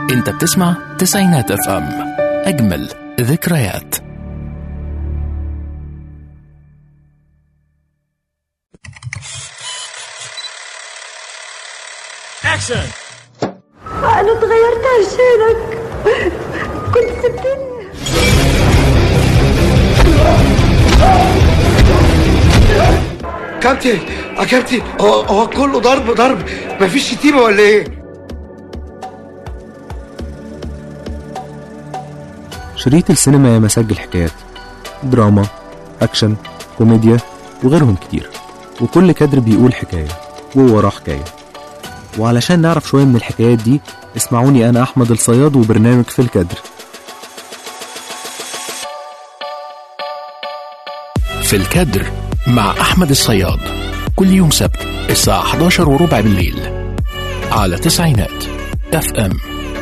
انت بتسمع تسعينات اف ام اجمل ذكريات اكشن أنا اتغيرت عشانك كنت سبتني كابتن يا كابتن هو هو كله ضرب ضرب مفيش شتيمه ولا ايه؟ شريط السينما يا مسجل حكايات دراما أكشن كوميديا وغيرهم كتير وكل كادر بيقول حكاية ووراه حكاية وعلشان نعرف شوية من الحكايات دي اسمعوني أنا أحمد الصياد وبرنامج في الكادر في الكادر مع احمد الصياد كل يوم سبت الساعة 11 وربع بالليل على تسعينات اف ام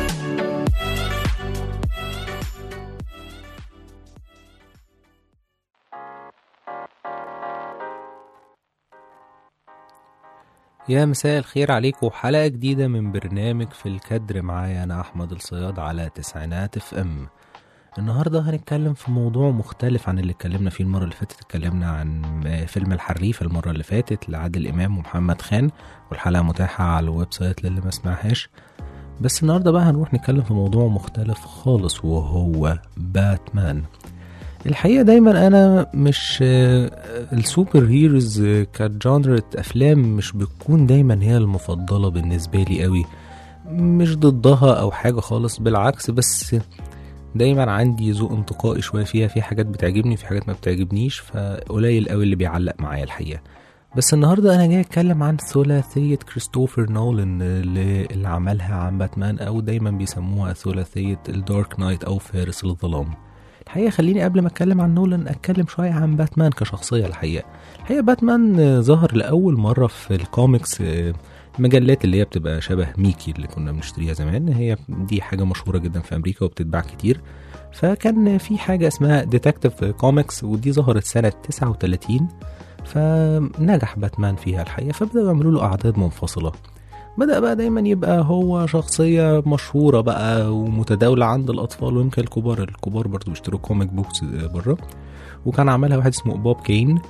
يا مساء الخير عليكم حلقة جديدة من برنامج في الكادر معايا أنا أحمد الصياد على تسعينات اف ام النهاردة هنتكلم في موضوع مختلف عن اللي اتكلمنا فيه المرة اللي فاتت اتكلمنا عن فيلم الحريف المرة اللي فاتت لعادل إمام ومحمد خان والحلقة متاحة على الويب سايت للي ما سمعهاش بس النهاردة بقى هنروح نتكلم في موضوع مختلف خالص وهو باتمان الحقيقة دايما أنا مش آه، السوبر هيروز آه، كجانرة أفلام مش بتكون دايما هي المفضلة بالنسبة لي قوي مش ضدها أو حاجة خالص بالعكس بس دايما عندي ذوق انتقائي شوية فيها في حاجات بتعجبني في حاجات ما بتعجبنيش فقليل قوي اللي بيعلق معايا الحقيقة بس النهاردة أنا جاي أتكلم عن ثلاثية كريستوفر نولان اللي, اللي عملها عن باتمان أو دايما بيسموها ثلاثية الدارك نايت أو فارس الظلام الحقيقة خليني قبل ما اتكلم عن نولان اتكلم شوية عن باتمان كشخصية الحقيقة الحقيقة باتمان آه، ظهر لأول مرة في الكوميكس آه، المجلات اللي هي بتبقى شبه ميكي اللي كنا بنشتريها زمان هي دي حاجة مشهورة جدا في أمريكا وبتتباع كتير فكان في حاجة اسمها ديتكتيف كوميكس ودي ظهرت سنة 39 فنجح باتمان فيها الحقيقة فبدأوا يعملوا له أعداد منفصلة بدأ بقى دايما يبقى هو شخصية مشهورة بقى ومتداولة عند الأطفال ويمكن الكبار الكبار برضو بيشتروا كوميك بوكس بره وكان عملها واحد اسمه بوب كين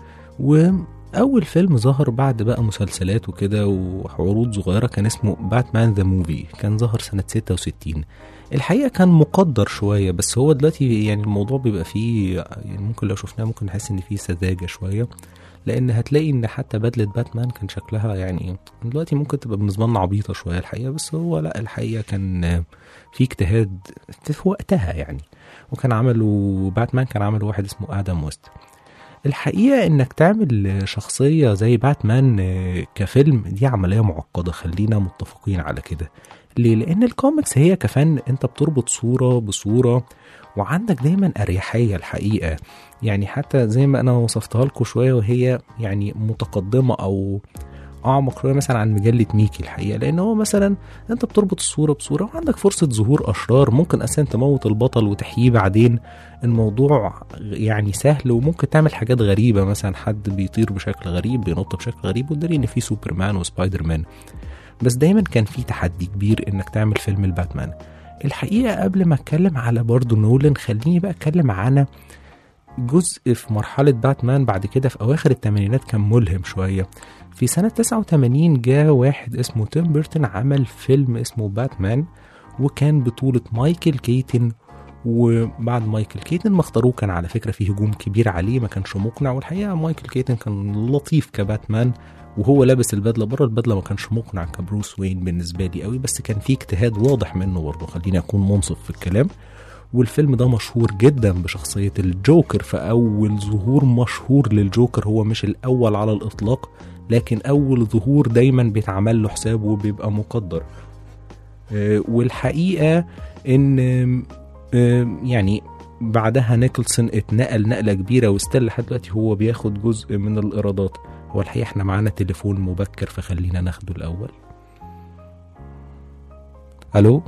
وأول فيلم ظهر بعد بقى مسلسلات وكده وعروض صغيرة كان اسمه باتمان ذا موفي كان ظهر سنة 66 الحقيقة كان مقدر شوية بس هو دلوقتي يعني الموضوع بيبقى فيه يعني ممكن لو شفناه ممكن نحس ان فيه سذاجة شوية لان هتلاقي ان حتى بدلة باتمان كان شكلها يعني دلوقتي ممكن تبقى بالنسبة لنا عبيطة شوية الحقيقة بس هو لا الحقيقة كان في اجتهاد في وقتها يعني وكان عملوا باتمان كان عمل واحد اسمه ادم ويست الحقيقة انك تعمل شخصية زي باتمان آه، كفيلم دي عملية معقدة خلينا متفقين على كده ليه؟ لان الكوميكس هي كفن انت بتربط صورة بصورة وعندك دايما اريحية الحقيقة يعني حتى زي ما انا وصفتها لكم شوية وهي يعني متقدمة او اعمق شويه مثلا عن مجله ميكي الحقيقه لان هو مثلا انت بتربط الصوره بصوره وعندك فرصه ظهور اشرار ممكن اساسا تموت البطل وتحييه بعدين الموضوع يعني سهل وممكن تعمل حاجات غريبه مثلا حد بيطير بشكل غريب بينط بشكل غريب والدليل ان في سوبرمان وسبايدر مان بس دايما كان في تحدي كبير انك تعمل فيلم الباتمان الحقيقه قبل ما اتكلم على برضه نولان خليني بقى اتكلم عن جزء في مرحلة باتمان بعد كده في أواخر الثمانينات كان ملهم شوية في سنة 89 جاء واحد اسمه تيم بيرتون عمل فيلم اسمه باتمان وكان بطولة مايكل كيتن وبعد مايكل كيتن ما اختاروه كان على فكرة في هجوم كبير عليه ما كانش مقنع والحقيقة مايكل كيتن كان لطيف كباتمان وهو لابس البدلة بره البدلة ما كانش مقنع كبروس وين بالنسبة لي قوي بس كان في اجتهاد واضح منه برضه خليني أكون منصف في الكلام والفيلم ده مشهور جدا بشخصية الجوكر فأول ظهور مشهور للجوكر هو مش الأول على الإطلاق لكن أول ظهور دايما بيتعمل له حساب وبيبقى مقدر آه، والحقيقة إن آه، يعني بعدها نيكلسون اتنقل نقلة كبيرة وستيل لحد دلوقتي هو بياخد جزء من الإيرادات هو الحقيقة احنا معانا تليفون مبكر فخلينا ناخده الأول ألو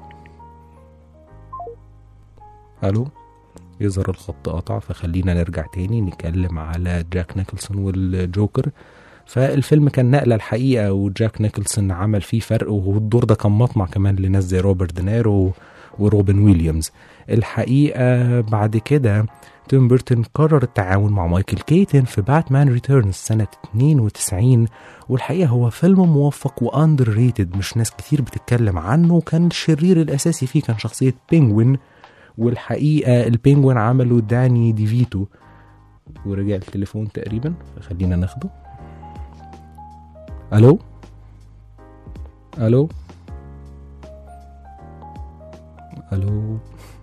ألو يظهر الخط قطع فخلينا نرجع تاني نتكلم على جاك نيكلسون والجوكر فالفيلم كان نقلة الحقيقة وجاك نيكلسون عمل فيه فرق والدور ده كان مطمع كمان لناس زي روبرت دينيرو وروبن ويليامز الحقيقة بعد كده تيم بيرتون قرر التعاون مع مايكل كيتن في باتمان ريتيرنز سنة 92 والحقيقة هو فيلم موفق واندر ريتد مش ناس كتير بتتكلم عنه وكان الشرير الأساسي فيه كان شخصية بينجوين والحقيقة البينجوين عمله داني ديفيتو ورجع التليفون تقريبا خلينا ناخده الو الو الو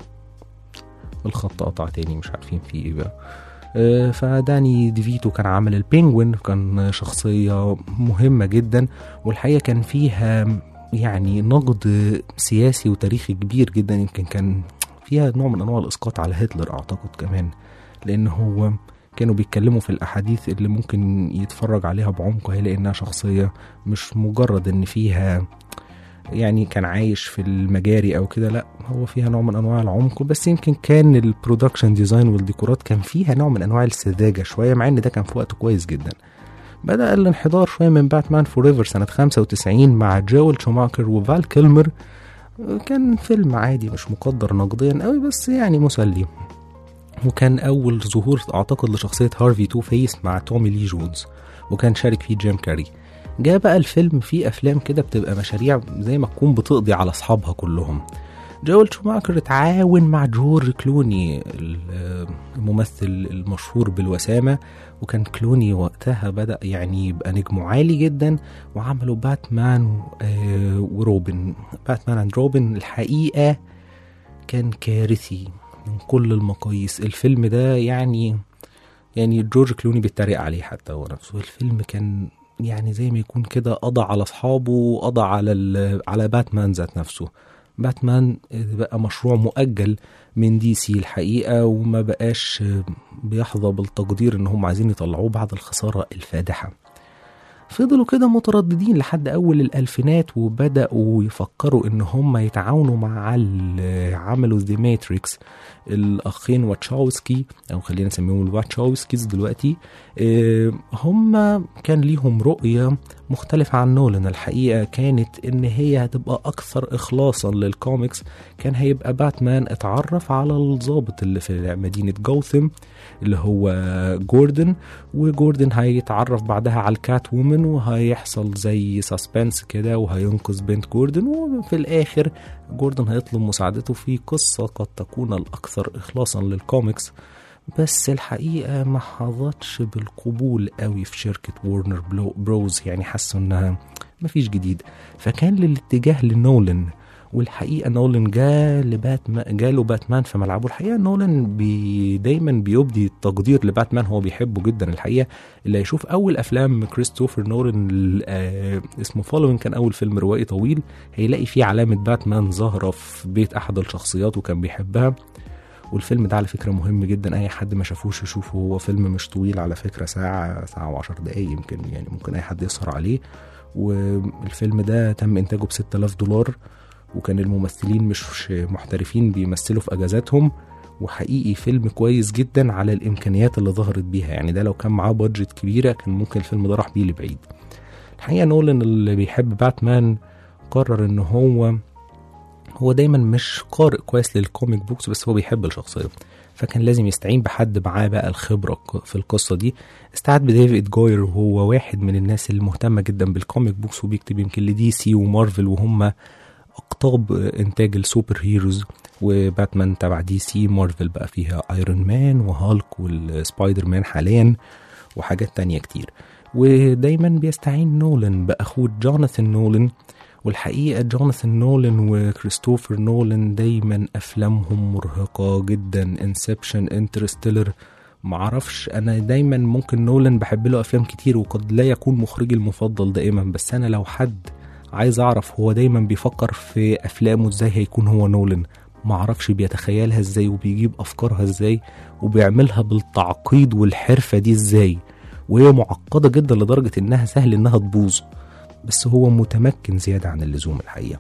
الخط قطع تاني مش عارفين فيه ايه بقى آه، فداني ديفيتو كان عامل البينجوين كان شخصية مهمة جدا والحقيقة كان فيها يعني نقد سياسي وتاريخي كبير جدا يمكن كان فيها نوع من انواع الاسقاط على هتلر اعتقد كمان لان هو كانوا بيتكلموا في الاحاديث اللي ممكن يتفرج عليها بعمق هيلاقي انها شخصيه مش مجرد ان فيها يعني كان عايش في المجاري او كده لا هو فيها نوع من انواع العمق بس يمكن كان البرودكشن ديزاين والديكورات كان فيها نوع من انواع السذاجه شويه مع ان ده كان في وقت كويس جدا بدأ الانحدار شوية من باتمان فوريفر سنة 95 مع جوel شوماكر وفال كيلمر كان فيلم عادي مش مقدر نقديا قوي بس يعني مسلي وكان أول ظهور أعتقد لشخصية هارفي تو فيس مع تومي لي جونز وكان شارك فيه جيم كاري جاء بقى الفيلم فيه أفلام كده بتبقى مشاريع زي ما تكون بتقضي على أصحابها كلهم جوel شوماكر اتعاون مع جورج كلوني الممثل المشهور بالوسامة وكان كلوني وقتها بدأ يعني يبقى نجمه عالي جدا وعملوا باتمان آه، وروبن باتمان اند روبن الحقيقة كان كارثي من كل المقاييس الفيلم ده يعني يعني جورج كلوني بيتريق عليه حتى هو نفسه الفيلم كان يعني زي ما يكون كده قضى على اصحابه وقضى على ال- على باتمان ذات نفسه باتمان بقى مشروع مؤجل من دي سي الحقيقة وما بقاش بيحظى بالتقدير ان هم عايزين يطلعوه بعد الخسارة الفادحة فضلوا كده مترددين لحد اول الالفينات وبداوا يفكروا ان هم يتعاونوا مع ال- عملوا ذا ماتريكس الاخين واتشاوسكي او خلينا نسميهم الواتشاوسكيز دلوقتي آه، هم كان ليهم رؤيه مختلفة عن نولان الحقيقة كانت إن هي هتبقى أكثر إخلاصا للكوميكس كان هيبقى باتمان اتعرف على الضابط اللي في مدينة جوثم اللي هو جوردن وجوردن هيتعرف بعدها على الكات وومن وهيحصل زي ساسبنس كده وهينقذ بنت جوردن وفي الآخر جوردن هيطلب مساعدته في قصة قد تكون الأكثر إخلاصا للكوميكس بس الحقيقة ما حظتش بالقبول قوي في شركة وورنر بلو بروز يعني حسوا انها مفيش جديد فكان للاتجاه لنولن والحقيقة نولان جا لباتمان جاله باتمان في ملعبه الحقيقة نولان بي دايما بيبدي التقدير لباتمان هو بيحبه جدا الحقيقة اللي هيشوف أول أفلام كريستوفر نولان ال- آه اسمه فولوين كان أول فيلم روائي طويل هيلاقي فيه علامة باتمان ظاهرة في بيت أحد الشخصيات وكان بيحبها والفيلم ده على فكرة مهم جدا أي حد ما شافوش يشوفه هو فيلم مش طويل على فكرة ساعة ساعة وعشر دقايق يمكن يعني ممكن أي حد يسهر عليه والفيلم ده تم إنتاجه ب 6000 دولار وكان الممثلين مش محترفين بيمثلوا في أجازاتهم وحقيقي فيلم كويس جدا على الإمكانيات اللي ظهرت بيها يعني ده لو كان معاه بادجت كبيرة كان ممكن الفيلم ده راح بيه لبعيد الحقيقة نولان اللي بيحب باتمان قرر إن هو هو دايما مش قارئ كويس للكوميك بوكس بس هو بيحب الشخصيه فكان لازم يستعين بحد معاه بقى الخبره ك- في القصه دي استعاد بديفيد جوير وهو واحد من الناس اللي مهتمه جدا بالكوميك بوكس وبيكتب يمكن لدي سي ومارفل وهم اقطاب انتاج السوبر هيروز وباتمان تبع دي سي مارفل بقى فيها ايرون مان وهالك والسبايدر مان حاليا وحاجات تانية كتير ودايما بيستعين نولان بأخوه جوناثان نولان والحقيقة جوناثان نولان وكريستوفر نولان دايما أفلامهم مرهقة جدا انسبشن انترستيلر معرفش أنا دايما ممكن نولان بحب له أفلام كتير وقد لا يكون مخرجي المفضل دائما بس أنا لو حد عايز أعرف هو دايما بيفكر في أفلامه إزاي هيكون هو نولان معرفش بيتخيلها إزاي وبيجيب أفكارها إزاي وبيعملها بالتعقيد والحرفة دي إزاي وهي معقدة جدا لدرجة إنها سهل إنها تبوظ بس هو متمكن زيادة عن اللزوم الحقيقة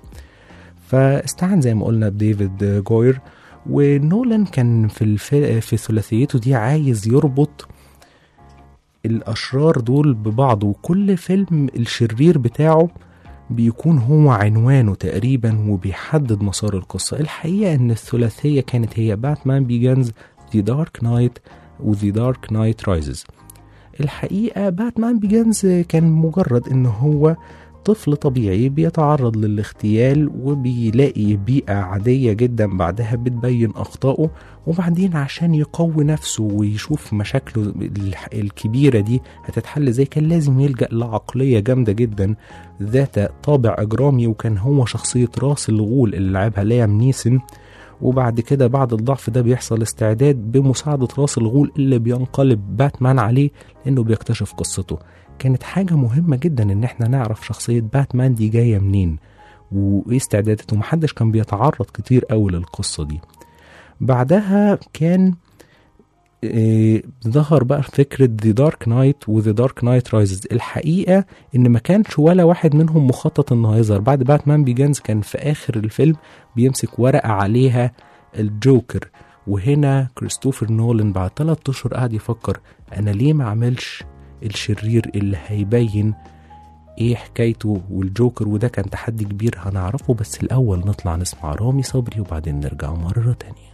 فاستعان زي ما قلنا بديفيد جوير ونولان كان في الف... في ثلاثيته دي عايز يربط الأشرار دول ببعض وكل فيلم الشرير بتاعه بيكون هو عنوانه تقريبا وبيحدد مسار القصة الحقيقة ان الثلاثية كانت هي باتمان بيجنز The Dark Knight و The Dark Knight Rises الحقيقة باتمان بيجنز كان مجرد ان هو طفل طبيعي بيتعرض للاغتيال وبيلاقي بيئة عادية جدا بعدها بتبين أخطائه وبعدين عشان يقوي نفسه ويشوف مشاكله الح- الكبيرة دي هتتحل ازاي كان لازم يلجأ لعقلية جامدة جدا ذات طابع إجرامي وكان هو شخصية راس الغول اللي لعبها ليام نيسن وبعد كده بعد الضعف ده بيحصل استعداد بمساعدة راس الغول اللي بينقلب باتمان عليه لأنه بيكتشف قصته كانت حاجة مهمة جدا إن احنا نعرف شخصية باتمان دي جاية منين وإيه استعداداته محدش كان بيتعرض كتير أوي للقصة دي بعدها كان إيه، ظهر بقى فكرة The Dark Knight و The Dark Knight Rises الحقيقة إن ما كانش ولا واحد منهم مخطط إنه هيظهر بعد باتمان بيجنز كان في آخر الفيلم بيمسك ورقة عليها الجوكر وهنا كريستوفر نولان بعد ثلاث أشهر قاعد يفكر أنا ليه ما عملش الشرير اللي هيبين ايه حكايته والجوكر وده كان تحدي كبير هنعرفه بس الأول نطلع نسمع رامي صبري وبعدين نرجع مرة تانية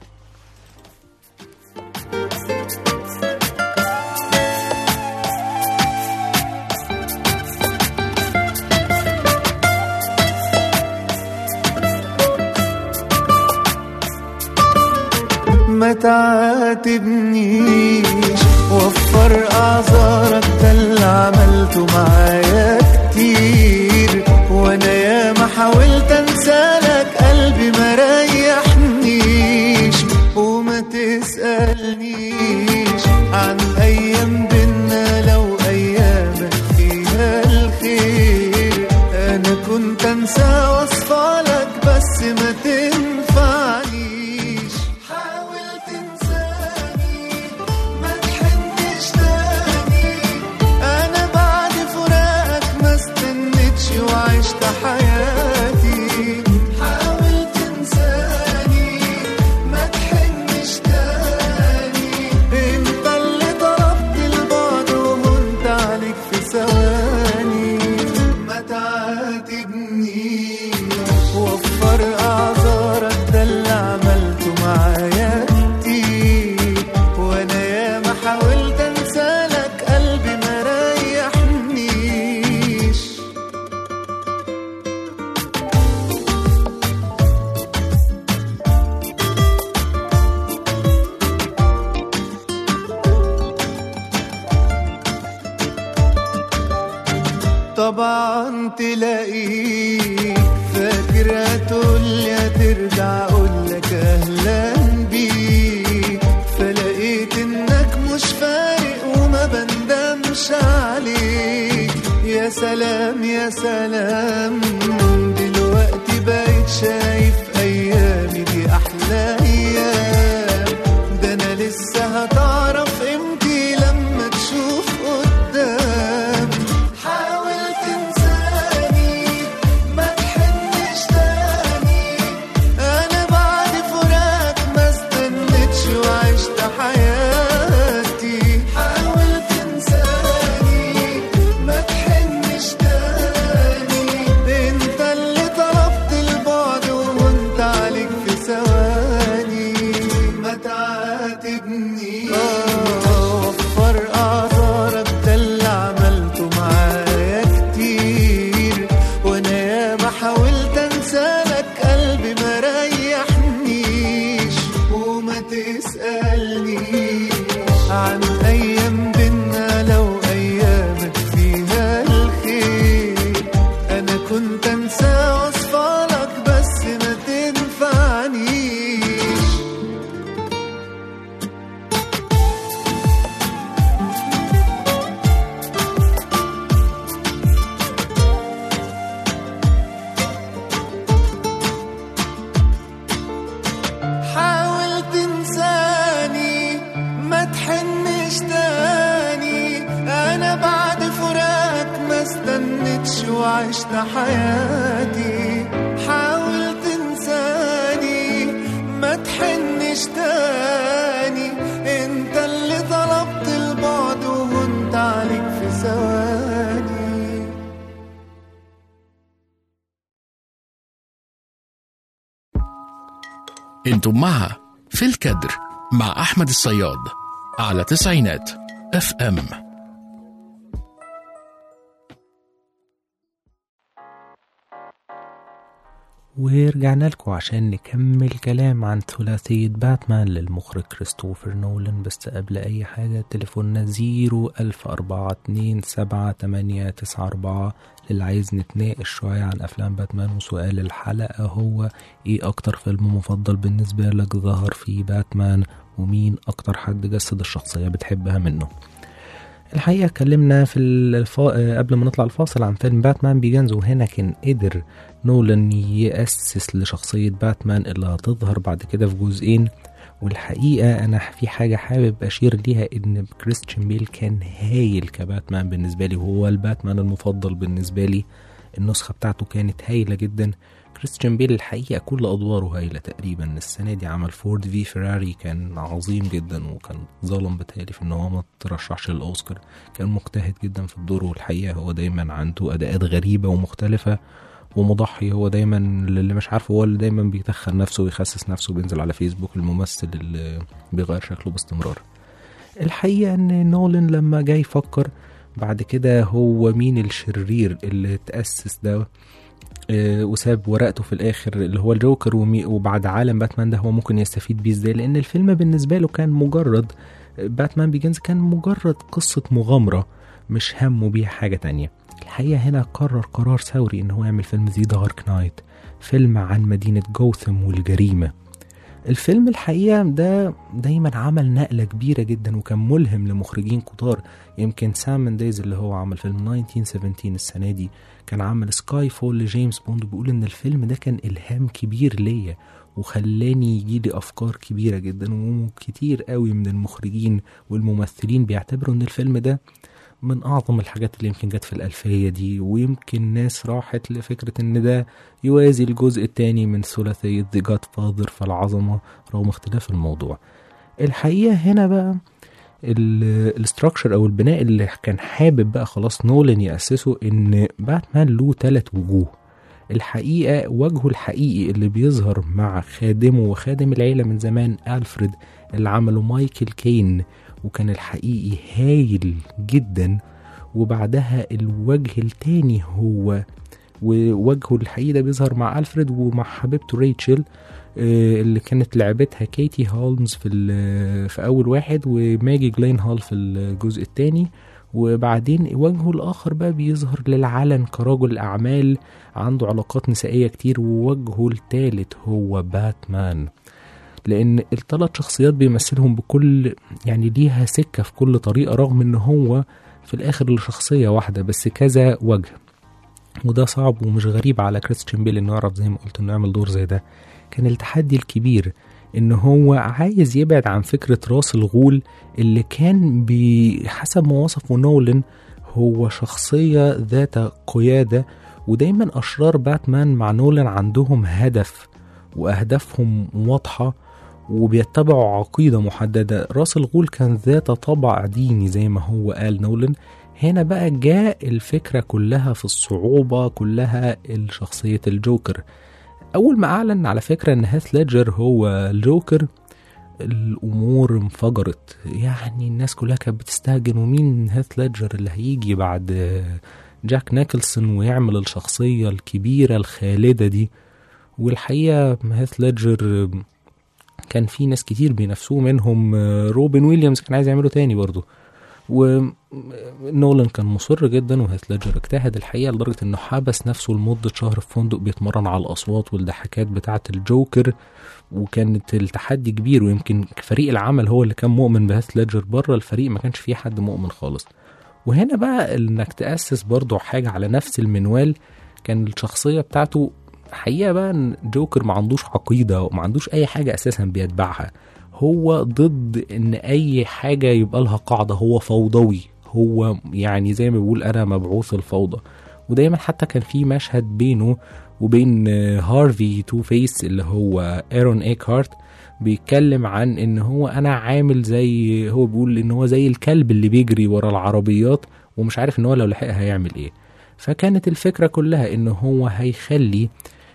ما تعاتبنيش وفر اعذارك ده اللي عملته معايا كتير وانا ياما حاولت انسالك قلبي ما ريحنيش وما تسألنيش عن ايام بينا لو ايامك فيها الخير انا كنت انسى واصفالك بس ما تنفعنيش حاول تنساني ما تحنش تاني انا بعد فراقك ما استنيتش وعشت حياتي حاول تنساني ما تحنش تاني انت اللي ضربت البعد وهنت عليك في ثواني ما تعاتبنيش وفر اعذارك ده اللي عملته معايا كتير وانا ياما حاولت انسالك قلبي ما ريحنيش طبعا تلاقيك فاكر هتقولي هترجع اقولك اهلا بيك فلقيت انك مش فارق وما بندمش عليك يا سلام يا سلام دلوقتي بقيت شايف ايامي دي احلى ايام ده انا لسه هتعرف قيمتي لما تشوف قدام حاول تنساني ما تحنش تاني انا بعد فراق ما استنيتش وعشت حياتي حاول تنساني ما تحنش تاني انت اللي طلبت البعد وانت عليك في ثواني ما تعاتبني وفر اعذارك ده اللي عملته معايا كتير وانا ياما حاولت انسالك قلبي ما ريحنيش وما تسألنيش عن ايام بينا لو ايامك فيها الخير انا كنت انسى وصفالك بس ما تنفعنيش حاول تنساني ما تحنش تاني انا بعد فراقك ما استنيتش وعشت حياتي حاول تنساني ما تحنش تاني انت اللي طلبت البعد وهنت عليك في ثواني انتم مع في الكدر مع أحمد الصياد على تسعينات اف ام ورجعنا لكم عشان نكمل كلام عن ثلاثية باتمان للمخرج كريستوفر نولان بس قبل أي حاجة تليفوننا زيرو ألف أربعة اتنين سبعة تمانية تسعة أربعة للي عايز نتناقش شوية عن أفلام باتمان وسؤال الحلقة هو إيه أكتر فيلم مفضل بالنسبة لك ظهر فيه باتمان ومين أكتر حد جسد الشخصية بتحبها منه الحقيقة اتكلمنا في الفا... قبل ما نطلع الفاصل عن فيلم باتمان بيجنز وهنا كان قدر نولان يأسس لشخصية باتمان اللي هتظهر بعد كده في جزئين والحقيقة أنا في حاجة حابب أشير ليها إن كريستيان بيل كان هايل كباتمان بالنسبة لي وهو الباتمان المفضل بالنسبة لي النسخة بتاعته كانت هايلة جدا كريستيان بيل الحقيقة كل أدواره هايلة تقريبا السنة دي عمل فورد في فيراري كان عظيم جدا وكان ظالم بتهيألي في إن هو ما ترشحش للأوسكار كان مجتهد جدا في الدور والحقيقة هو دايما عنده أداءات غريبة ومختلفة ومضحي هو دايما اللي مش عارفه هو اللي دايما بيتخن نفسه ويخسس نفسه وبينزل على فيسبوك الممثل اللي بيغير شكله باستمرار الحقيقة ان نولان لما جاي يفكر بعد كده هو مين الشرير اللي تأسس ده آه، وساب ورقته في الاخر اللي هو الجوكر ومي- وبعد عالم باتمان ده هو ممكن يستفيد بيه ازاي لان الفيلم بالنسبه له كان مجرد باتمان بيجنز كان مجرد قصه مغامره مش همه بيها حاجه تانية الحقيقه هنا قرر قرار ثوري ان هو يعمل فيلم ذا دارك نايت فيلم عن مدينه جوثم والجريمه الفيلم الحقيقة ده دايما عمل نقلة كبيرة جدا وكان ملهم لمخرجين كتار يمكن سام منديز اللي هو عمل فيلم 1917 السنة دي كان عامل سكاي فول لجيمس بوند بيقول ان الفيلم ده كان الهام كبير ليا وخلاني يجيلي افكار كبيرة جدا وكتير قوي من المخرجين والممثلين بيعتبروا ان الفيلم ده من اعظم الحاجات اللي يمكن جت في الالفية دي ويمكن ناس راحت لفكرة ان ده يوازي الجزء الثاني من ثلاثية The Godfather فالعظمة رغم اختلاف الموضوع الحقيقة هنا بقى الاستراكشر او البناء اللي كان حابب بقى خلاص نولان يأسسه ان باتمان له ثلاث وجوه الحقيقة وجهه الحقيقي اللي بيظهر مع خادمه وخادم العيلة من زمان ألفريد اللي عمله مايكل كين وكان الحقيقي هايل جدا وبعدها الوجه التاني هو ووجهه الحقيقي ده بيظهر مع ألفريد ومع حبيبته ريتشل آه، اللي كانت لعبتها كيتي هولمز في ال- في أول واحد وماجي جلين هال في الجزء التاني وبعدين وجهه الآخر بقى بيظهر للعلن كرجل أعمال عنده علاقات نسائية كتير ووجهه التالت هو باتمان لأن الثلاث شخصيات بيمثلهم بكل يعني ليها سكة في كل طريقة رغم إن هو في الآخر لشخصية واحدة بس كذا وجه وده صعب ومش غريب على كريستيان بيل انه يعرف زي ما قلت انه يعمل دور زي ده كان التحدي الكبير ان هو عايز يبعد عن فكرة راس الغول اللي كان بحسب ما وصفه نولان هو شخصية ذات قيادة ودايما أشرار باتمان مع نولان عندهم هدف وأهدافهم واضحة وبيتبعوا عقيدة محددة راس الغول كان ذات طبع ديني زي ما هو قال نولان هنا بقى جاء الفكرة كلها في الصعوبة كلها شخصية الجوكر أول ما أعلن على فكرة إن هاث ليدجر هو الجوكر الأمور انفجرت يعني الناس كلها كانت بتستهجن ومين هاث ليدجر اللي هيجي بعد جاك نيكلسون ويعمل الشخصية الكبيرة الخالدة دي والحقيقة هاث ليدجر كان في ناس كتير بينافسوه منهم روبن ويليامز كان عايز يعمله تاني برضه ونولان كان مصر جدا وهيث ليدجر اجتهد الحقيقه لدرجه انه حبس نفسه لمده شهر في فندق بيتمرن على الاصوات والضحكات بتاعه الجوكر وكانت التحدي كبير ويمكن فريق العمل هو اللي كان مؤمن بهيث ليدجر بره الفريق ما كانش فيه حد مؤمن خالص وهنا بقى انك تاسس برضه حاجه على نفس المنوال كان الشخصيه بتاعته حقيقه بقى ان جوكر ما عندوش عقيده وما عندوش اي حاجه اساسا بيتبعها هو ضد ان اي حاجه يبقى لها قاعده هو فوضوي هو يعني زي ما بيقول انا مبعوث الفوضى ودايما حتى كان في مشهد بينه وبين هارفي تو فيس اللي هو ايرون ايك هارت بيتكلم عن ان هو انا عامل زي هو بيقول ان هو زي الكلب اللي بيجري ورا العربيات ومش عارف ان هو لو لحقها هيعمل ايه فكانت الفكره كلها ان هو هيخلي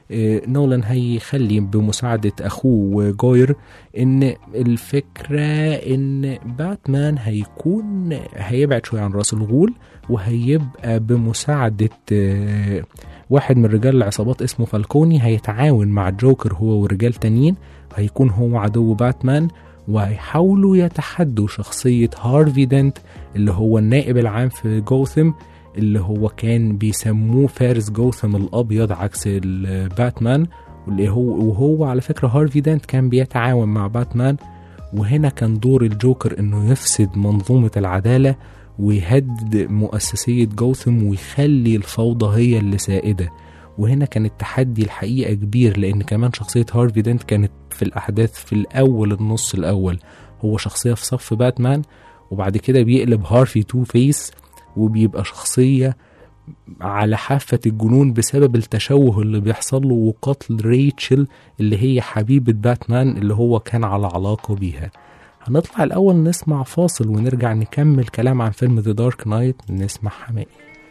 آه، نولان هيخلي بمساعدة أخوه جوير إن الفكرة إن باتمان هيكون هيبعد شوية عن راس الغول وهيبقى بمساعدة آه، واحد من رجال العصابات اسمه فالكوني هيتعاون مع جوكر هو ورجال تانيين هيكون هو عدو باتمان وهيحاولوا يتحدوا شخصية هارفي دنت اللي هو النائب العام في جوثم اللي هو كان بيسموه فارس جوثم الأبيض عكس الباتمان واللي هو وهو على فكرة هارفي دنت كان بيتعاون مع باتمان وهنا كان دور الجوكر انه يفسد منظومة العدالة ويهدد مؤسسية جوثم ويخلي الفوضى هي اللي سائدة وهنا كان التحدي الحقيقة كبير لأن كمان شخصية هارفي دنت كانت في الأحداث في الأول النص الأول هو شخصية في صف باتمان وبعد كده بيقلب هارفي تو فيس وبيبقى شخصية على حافة الجنون بسبب التشوه اللي بيحصل له وقتل ريتشل اللي هي حبيبة باتمان اللي هو كان على علاقة بيها هنطلع الأول نسمع فاصل ونرجع نكمل كلام عن فيلم ذا دارك نايت نسمع حمائي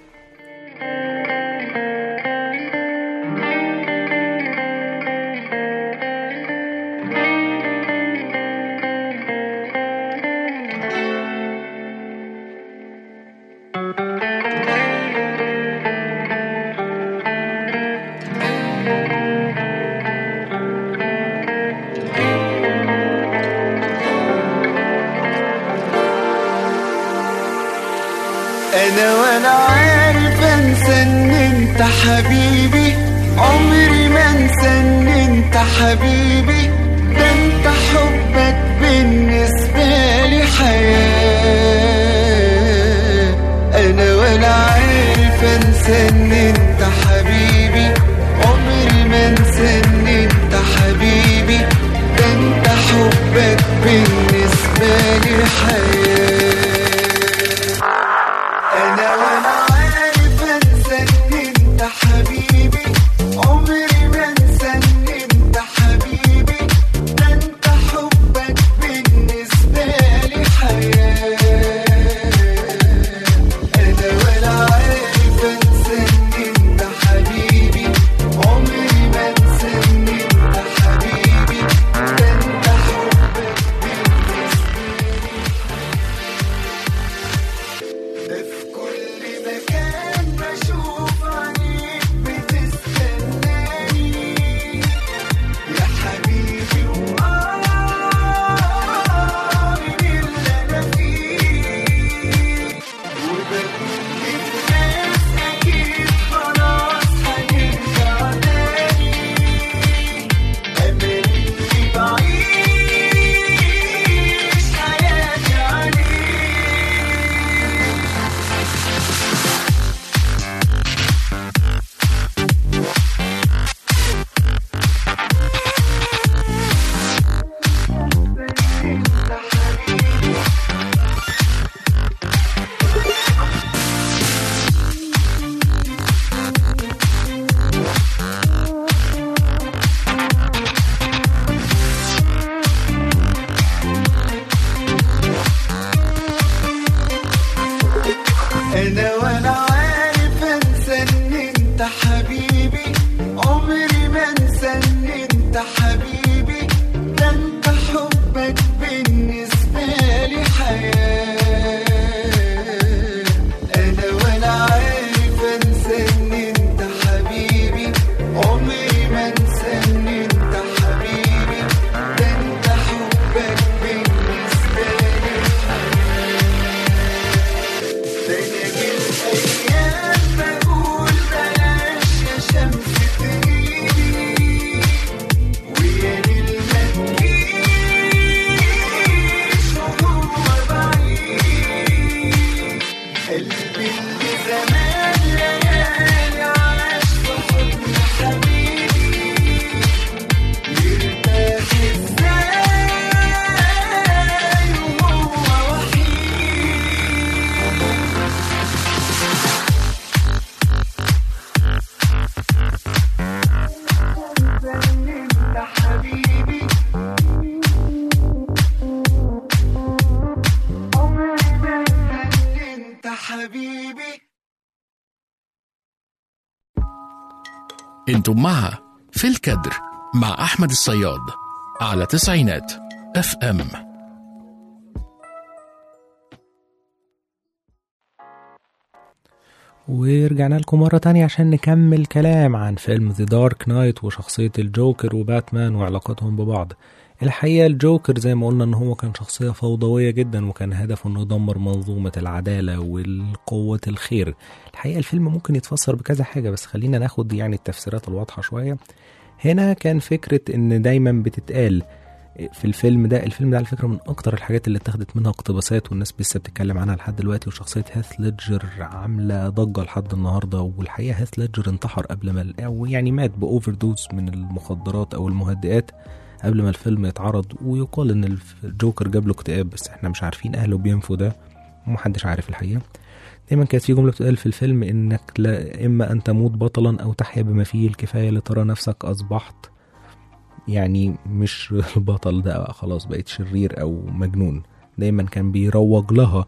انا وانا عارف انسى ان انت حبيبي عمري ما انسى ان انت حبيبي ده انت حبك بالنسبة لي حياة انا وانا عارف انسى ان انت حبيبي عمري ما انسى ان انت حبيبي ده انت حبك بالنسبة لي حياة انا وانا عارف انسى ان انت حبيبي عمري ما انسى ان انت حبيبي ده انت حبك بالنسبه لي حياه انا وانا عارف انسى ان انت حبيبي عمري ما انسى ان انت حبيبي ده انت حبك ده في كل مكان بشوف عينيك بتستناني يا حبيبي وقارن اللي انا فيه وبكون الناس اكيد خلاص هنرجع تاني امل اني بعيش حياتي عليك انا وانا عارف انسى ان انت حبيبي عمري ما انسى ان انت حبيبي ده انت حبك بالنسبه لي حياه انا وانا عارف انسى ان انت حبيبي عمري ما انسى ان انت حبيبي ده انت حبك بالنسبه لي بنجي الأيام بقول بلاش يا شمس تغيبي ويا ليل ما تجيش وهو بعيد قلبي اللي زمان ليالي عاش في حضن حبيبي يرتاح ازاي وهو وحيد انت حبيبي عمري ما انسى ان انت حبيبي انتم مع في الكدر مع أحمد الصياد على تسعينات اف ام ورجعنا لكم مرة تانية عشان نكمل كلام عن فيلم ذا دارك نايت وشخصية الجوكر وباتمان وعلاقتهم ببعض الحقيقة الجوكر زي ما قلنا ان هو كان شخصية فوضوية جدا وكان هدفه انه يدمر منظومة العدالة والقوة الخير الحقيقة الفيلم ممكن يتفسر بكذا حاجة بس خلينا ناخد يعني التفسيرات الواضحة شوية هنا كان فكرة ان دايما بتتقال في الفيلم ده الفيلم ده على فكرة من أكتر الحاجات اللي اتاخدت منها اقتباسات والناس لسه بتتكلم عنها لحد دلوقتي وشخصية هيث ليدجر عاملة ضجة لحد النهاردة والحقيقة هيث ليدجر انتحر قبل ما أو يعني مات بأوفر دوز من المخدرات أو المهدئات قبل ما الفيلم يتعرض ويقال إن الف- الجوكر جاب له اكتئاب بس احنا مش عارفين أهله بينفوا ده ومحدش عارف الحقيقة دايما كانت في جملة بتقال في الفيلم إنك لا إما أن تموت بطلا أو تحيا بما فيه الكفاية لترى نفسك أصبحت يعني مش البطل ده بقى خلاص بقيت شرير او مجنون دايما كان بيروج لها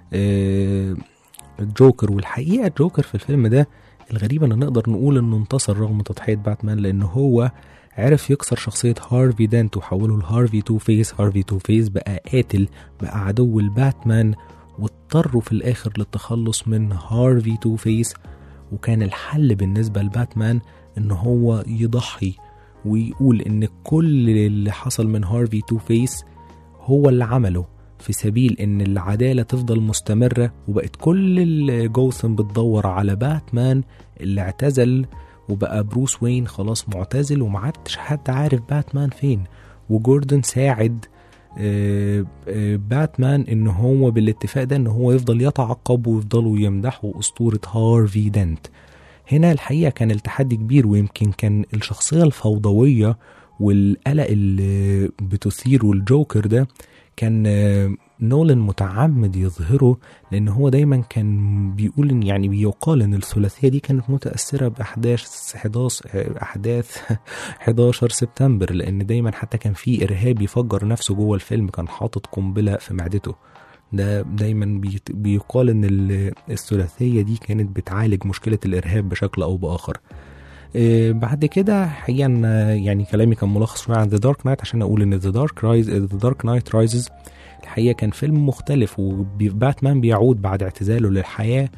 آه، الجوكر والحقيقه الجوكر في الفيلم ده الغريب ان نقدر نقول انه انتصر رغم تضحيه باتمان لان هو عرف يكسر شخصية هارفي دانت وحوله لهارفي تو فيس هارفي تو فيس بقى قاتل بقى عدو الباتمان واضطروا في الآخر للتخلص من هارفي تو فيس وكان الحل بالنسبة لباتمان إن هو يضحي ويقول إن كل اللي حصل من هارفي تو فيس هو اللي عمله في سبيل إن العدالة تفضل مستمرة وبقت كل الجوثم بتدور على باتمان اللي اعتزل وبقى بروس وين خلاص معتزل ومعدش حد عارف باتمان فين وجوردن ساعد آه، آه، باتمان ان هو بالاتفاق ده ان هو يفضل يتعقب ويفضلوا يمدحوا اسطورة هارفي دنت هنا الحقيقة كان التحدي كبير ويمكن كان الشخصية الفوضوية والقلق اللي بتثيره الجوكر ده كان آه، نولان متعمد يظهره لان هو دايما كان بيقول ان يعني بيقال ان الثلاثيه دي كانت متاثره باحداث 11 احداث 11 سبتمبر لان دايما حتى كان في ارهابي فجر نفسه جوه الفيلم كان حاطط قنبله في معدته ده دايما بيت- بيقال ان ال- الثلاثيه دي كانت بتعالج مشكله الارهاب بشكل او باخر آه، بعد كده حقيقة أنا يعني كلامي كان ملخص شوية عن ذا دارك نايت عشان أقول إن ذا دارك رايز ذا دارك نايت رايزز الحقيقة كان فيلم مختلف وباتمان بيعود بعد اعتزاله للحياة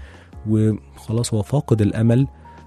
وخلاص هو فاقد الأمل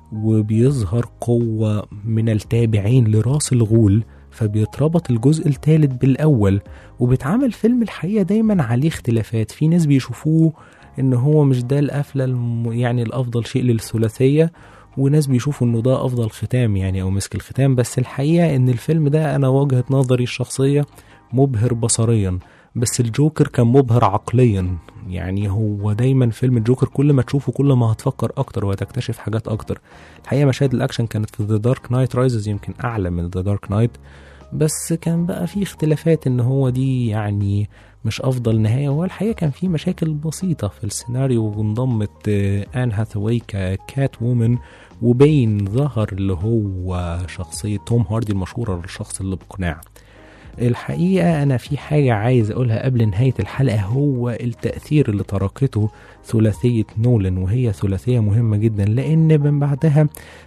وبيظهر قوة من التابعين لراس الغول فبيتربط الجزء الثالث بالأول وبيتعمل فيلم الحقيقة دايما عليه اختلافات في ناس بيشوفوه ان هو مش ده القفلة الم- يعني الأفضل شيء للثلاثية وناس بيشوفوا انه ده افضل ختام يعني او مسك الختام بس الحقيقه ان الفيلم ده انا وجهه نظري الشخصيه مبهر بصريا بس الجوكر كان مبهر عقليا يعني هو دايما فيلم الجوكر كل ما تشوفه كل ما هتفكر اكتر وهتكتشف حاجات اكتر الحقيقه مشاهد الاكشن كانت في ذا دارك نايت رايزز يمكن اعلى من ذا دارك نايت بس كان بقى في اختلافات ان هو دي يعني مش افضل نهايه هو الحقيقه كان في مشاكل بسيطه في السيناريو وانضمت آه، ان هاثاواي ككات وومن وبين ظهر اللي هو شخصيه توم هاردي المشهوره الشخص اللي بقناع الحقيقة أنا في حاجة عايز أقولها قبل نهاية الحلقة هو التأثير اللي تركته ثلاثية نولان وهي ثلاثية مهمة جدا لأن من بعدها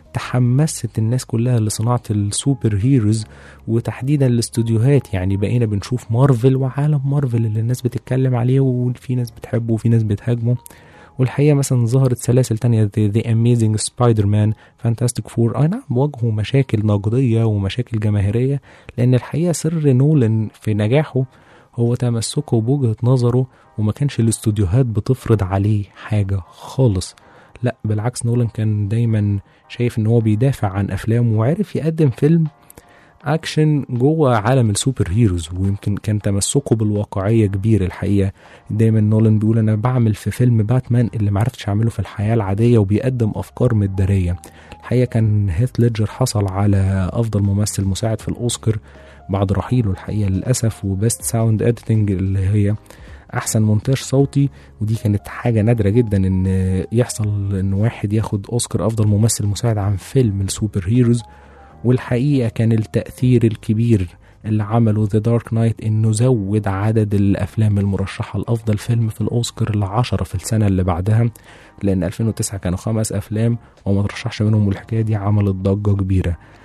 تحمست الناس كلها لصناعة السوبر هيروز وتحديدا الاستوديوهات يعني بقينا بنشوف مارفل وعالم مارفل اللي الناس بتتكلم عليه وفي ناس بتحبه وفي ناس بتهاجمه والحقيقة مثلا ظهرت سلاسل تانية The, The Amazing Spider-Man Fantastic Four أي نعم واجهوا مشاكل نقدية ومشاكل جماهيرية لأن الحقيقة سر نولان في نجاحه هو تمسكه بوجهة نظره وما كانش الاستوديوهات بتفرض عليه حاجة خالص لا بالعكس نولان كان دايما شايف ان هو بيدافع عن افلامه وعرف يقدم فيلم اكشن جوه عالم السوبر هيروز ويمكن كان تمسكه بالواقعيه كبير الحقيقه دايما نولان بيقول انا بعمل في فيلم باتمان اللي معرفتش اعمله في الحياه العاديه وبيقدم افكار مداريه الحقيقه كان هيث ليدجر حصل على افضل ممثل مساعد في الاوسكار بعد رحيله الحقيقه للاسف وبيست ساوند اديتنج اللي هي احسن مونتاج صوتي ودي كانت حاجه نادره جدا ان يحصل ان واحد ياخد اوسكار افضل ممثل مساعد عن فيلم السوبر هيروز والحقيقه كان التاثير الكبير اللي عمله ذا دارك نايت انه زود عدد الافلام المرشحه لافضل فيلم في الاوسكار لعشرة في السنه اللي بعدها لان 2009 كانوا خمس افلام وما ترشحش منهم والحكايه دي عملت ضجه كبيره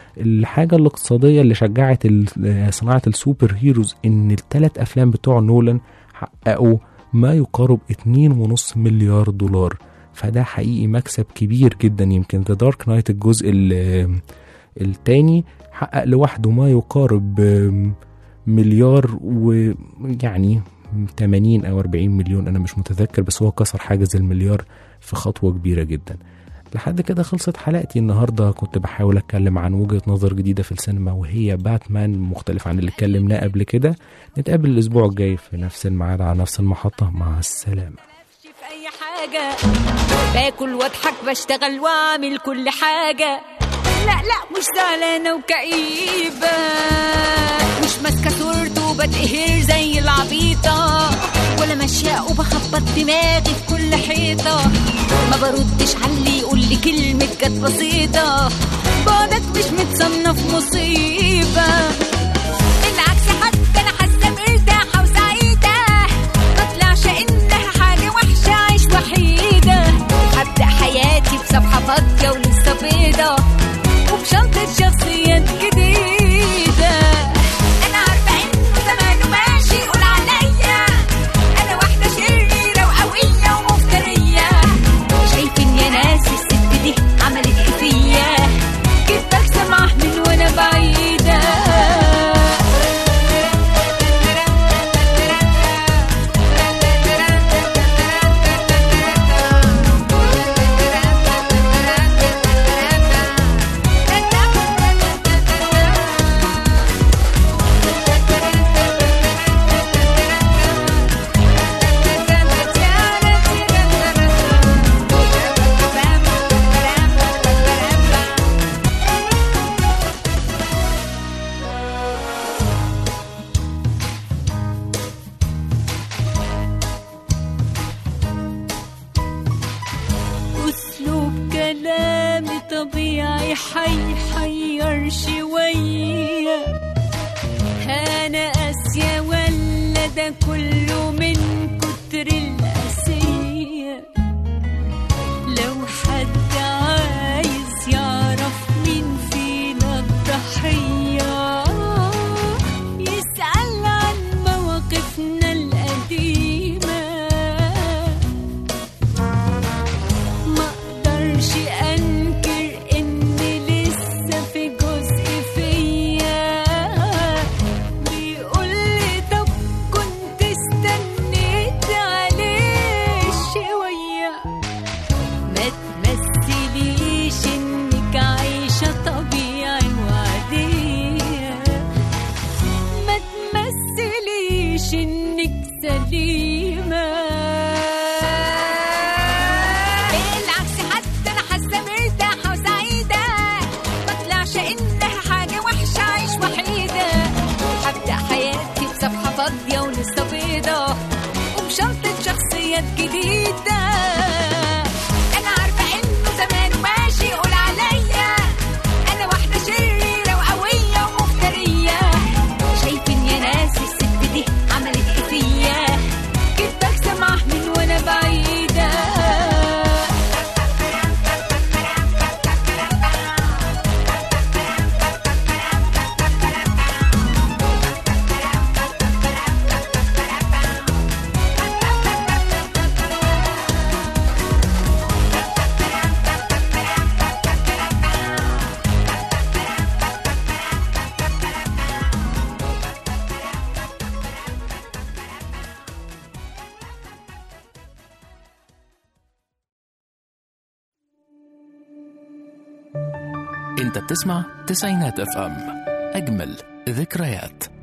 الحاجة الاقتصادية اللي شجعت ال- صناعة السوبر هيروز إن التلات أفلام بتوع نولان حققوا ما يقارب 2.5 مليار دولار فده حقيقي مكسب كبير جدا يمكن ذا دارك نايت الجزء ال- التاني حقق لوحده ما يقارب آم، مليار ويعني 80 او 40 مليون انا مش متذكر بس هو كسر حاجز المليار في خطوه كبيره جدا لحد كده خلصت حلقتي النهارده كنت بحاول اتكلم عن وجهه نظر جديده في السينما وهي باتمان مختلف عن اللي اتكلمناه قبل كده نتقابل الاسبوع الجاي في نفس الميعاد على نفس المحطه مع السلامه في اي حاجة باكل واضحك بشتغل واعمل كل حاجة لا لا مش زعلانة وكئيبة مش ماسكة صورته وبتقهر زي العبيطة ولا ماشية وبخبط دماغي في كل حيطة ما بردش على اللي يقول لي كلمة جت بسيطة بعدك مش متصنف مصيبة بالعكس حتى انا حاسه مرتاحه وسعيده ما طلعش انها حاجه وحشه عيش وحيده هبدا حياتي بصفحه فاضيه ولسه بيضه وبشنطه شخصيات جديده انا عارفه انه زمانه ماشي يقول عليا انا واحده شريره وقويه ومفتريه شايفين يا ناس الست دي عملت ايه فيا كيف بكسب من وانا بعيده أسلوب كلامي طبيعي حيحير شوية أنا قاسية ولا ده كله من كتر القاسية لو حد عايز يعرف مين فينا الضحية يسأل عن مواقفنا القديمة ما اقدرش انكر ان لسه في جزء فيا بيقول لي طب كنت استنيت عليه شويه ما تمثليش انك عايشه طبيعي وعاديه ما تمثليش انك سليمة بالعكس حتى انا حاسة مرتاحة وسعيدة ما طلعش انها حاجة وحشة عيش وحيدة هبدأ حياتي بصفحة فاضية ولسه بيضة وبشنطة شخصيات جديدة انا عارفة انه زمان ماشي يقول عليا انا واحدة شريرة وقوية ومفترية شايفين يا ناس الست دي عملت ايه فيا كيف بكسب من وانا بعيدة انت بتسمع تسعينات اف ام اجمل ذكريات